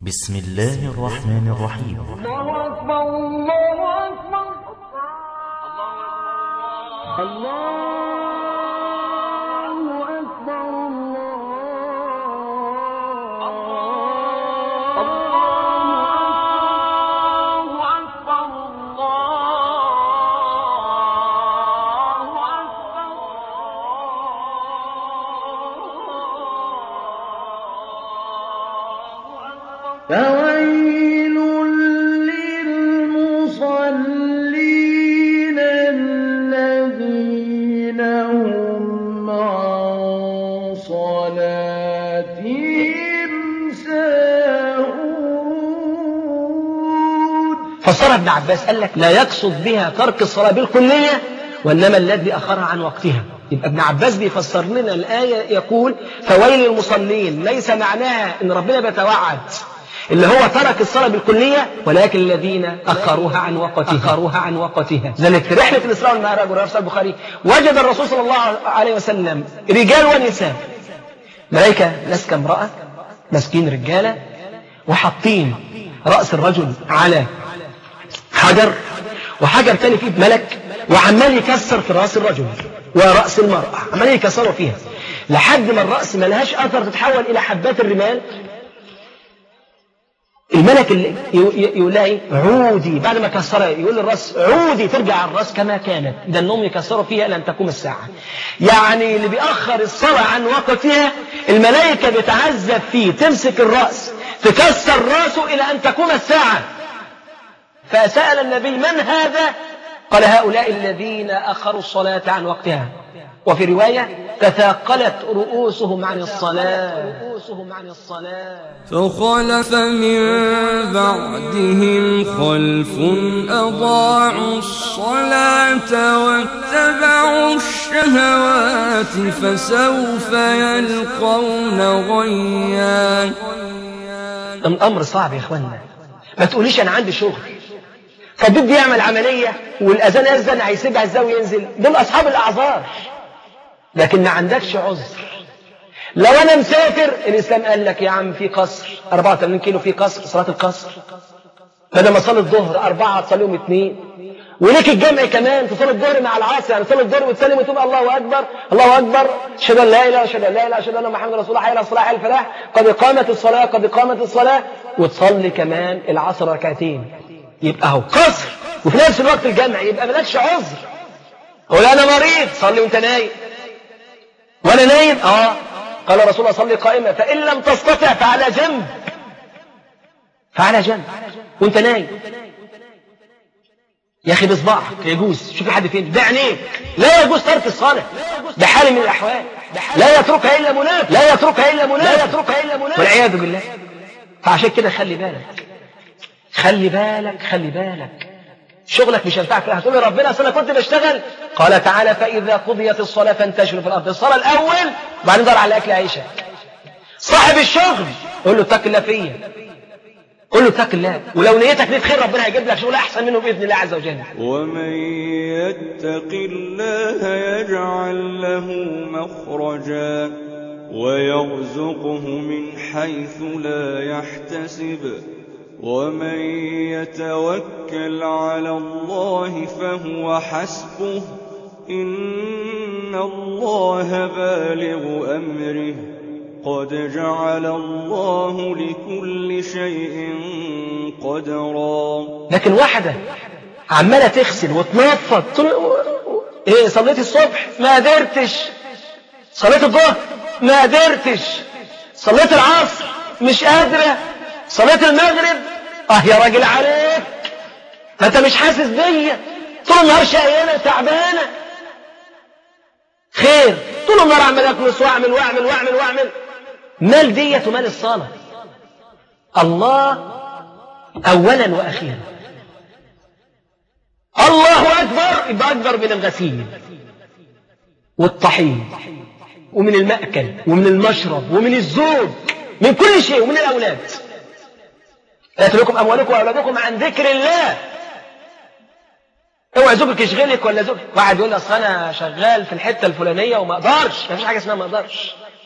بسم الله الرحمن الرحيم الله أكبر الله أكبر الله أكبر الله أكبر الله أكبر فويل للمصلين الذين هم عن صلاتهم ساهون فسر ابن عباس قال لك لا يقصد بها ترك الصلاة بالكلية وإنما الذي أخرها عن وقتها يبقى ابن عباس بيفسر لنا الآية يقول فويل المصلين ليس معناها إن ربنا بيتوعد اللي هو ترك الصلاة بالكلية ولكن الذين أخروها عن وقتها أخروها عن وقتها ذلك في رحلة الإسراء والمعراج ورفع البخاري وجد الرسول صلى الله عليه وسلم رجال ونساء ملائكة ماسكة امرأة ماسكين رجالة وحاطين رأس الرجل على حجر وحجر تاني فيه ملك وعمال يكسر في راس الرجل ورأس المرأة عمال يكسروا فيها لحد ما الرأس ملهاش أثر تتحول إلى حبات الرمال الملك اللي يقول لها ايه عودي بعد ما كسرها يقول للراس عودي ترجع الراس كما كانت ده انهم يكسروا فيها لن تقوم الساعه يعني اللي بيأخر الصلاة عن وقتها الملائكة بتعذب فيه تمسك الرأس تكسر راسه إلى أن تقوم الساعة فسأل النبي من هذا قال هؤلاء الذين أخروا الصلاة عن وقتها وفي رواية تثاقلت رؤوسهم عن الصلاة رؤوسهم عن الصلاة فخلف من بعدهم خلف أضاعوا الصلاة واتبعوا الشهوات فسوف يلقون غيا الأمر صعب يا إخوانا ما تقوليش أنا عندي شغل فبدي يعمل عملية والأذان أذن هيسيبها ازاي وينزل دول أصحاب الأعذار لكن ما عندكش عذر لو أنا مسافر الإسلام قال لك يا عم في قصر 84 كيلو في قصر صلاة القصر بدل ما صلي الظهر أربعة تصليهم اثنين وليك الجمع كمان تصلي الظهر مع العصر يعني تصلي الظهر وتسلم وتقول الله أكبر الله أكبر أشهد أن لا إله أشهد أن لا إله أشهد أن محمد رسول الله حي على الصلاة حي على الفلاح قد قامت الصلاة قد قامت الصلاة وتصلي كمان العصر ركعتين يبقى اهو قصر وفي نفس الوقت الجمع يبقى مالكش عذر قول انا مريض صلي وانت نايم وانا نايم اه قال رسول الله صلي قائمة فان لم تستطع فعلى جنب فعلى جنب وانت نايم يا اخي بصبعك يجوز شوف حد فين بعينيك لا يجوز ترك الصلاه بحال من الاحوال لا يتركها الا منافق لا يتركها الا منافق لا يتركها الا منافق والعياذ بالله فعشان كده خلي بالك خلي بالك خلي بالك شغلك مش هينفعك هتقول ربنا اصل انا كنت بشتغل قال تعالى فاذا قضيت الصلاه فانتشروا في الارض الصلاه الاول وبعدين دور على اكل عيشك صاحب الشغل قول له اتق الله فيا قول له اتق الله ولو نيتك ليه خير ربنا هيجيب لك شغل احسن منه باذن الله عز وجل ومن يتق الله يجعل له مخرجا ويرزقه من حيث لا يحتسب ومن يتوكل على الله فهو حسبه إن الله بالغ أمره قد جعل الله لكل شيء قدرا لكن واحدة عمالة تغسل وتنفض تقول ايه صليت الصبح ما قدرتش صليت الظهر ما قدرتش صليت العصر مش قادرة صليت المغرب اه يا راجل عليك ما انت مش حاسس بيا طول النهار شقيانة تعبانة خير طول النهار اعمل اكنس واعمل واعمل واعمل واعمل مال ديت ومال الصلاة الله اولا واخيرا الله اكبر يبقى اكبر من الغسيل والطحين ومن المأكل ومن المشرب ومن الزوج من كل شيء ومن الاولاد لا تلكم اموالكم واولادكم عن ذكر الله اوعى زوجك يشغلك ولا زوجك واحد يقول لي اصل انا شغال في الحته الفلانيه وما اقدرش ما فيش حاجه اسمها ما اقدرش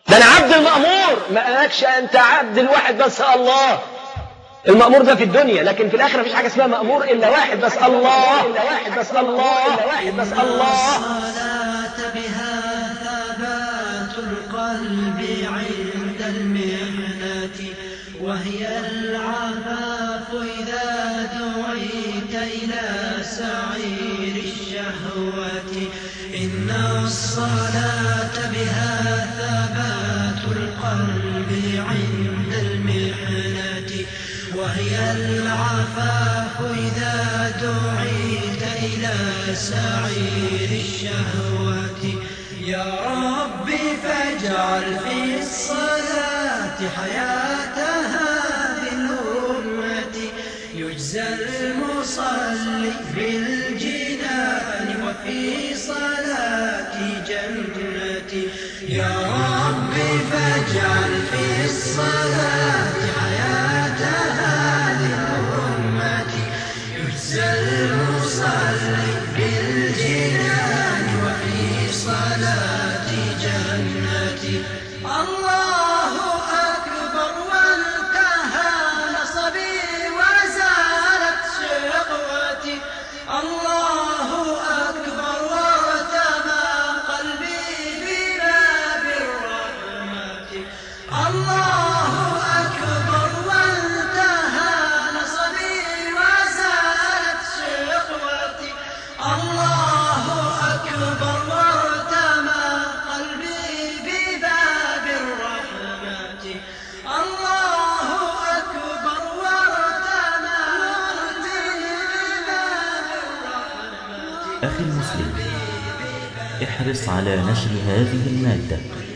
ده أنا عبد المأمور ما قالكش أنت عبد الواحد بس الله المأمور ده في الدنيا لكن في الآخرة مفيش حاجة اسمها مأمور إلا واحد بس الله إلا واحد بس الله إلا واحد بس الله الصلاة بها ثبات القلب عند المحنة وهي العفاف إذا دعيت إلى سعير الشهوة إن الصلاة بها ثبات القلب عند المحنة وهي العفاف إذا دعيت إلى سعير الشهوة يا ربي فاجعل في الصلاة حياة هذه الأمة يجزى المصلي بالجنان وفي صلاة جنتي يا ربي فاجعل في الصلاة حياة هذه الأمة يجزى المصلي بالجنان وفي صلاة جنتي الله أكبر وانتهى نصبي وزالت شقوتي الله أكبر وارتمى قلبي بباب الرحمة الله أكبر وانتهى نصبي وزالت شقوتي الله أكبر وارتمى قلبي بباب الرحمة الله أكبر وارتمى قلبي بباب الرحمة أخي المسلم احرص على نشر هذه المادة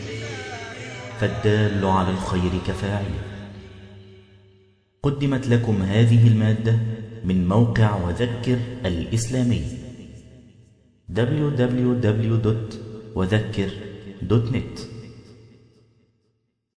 فالدال على الخير كفاعله قدمت لكم هذه المادة من موقع وذكر الإسلامي www.وذكر.net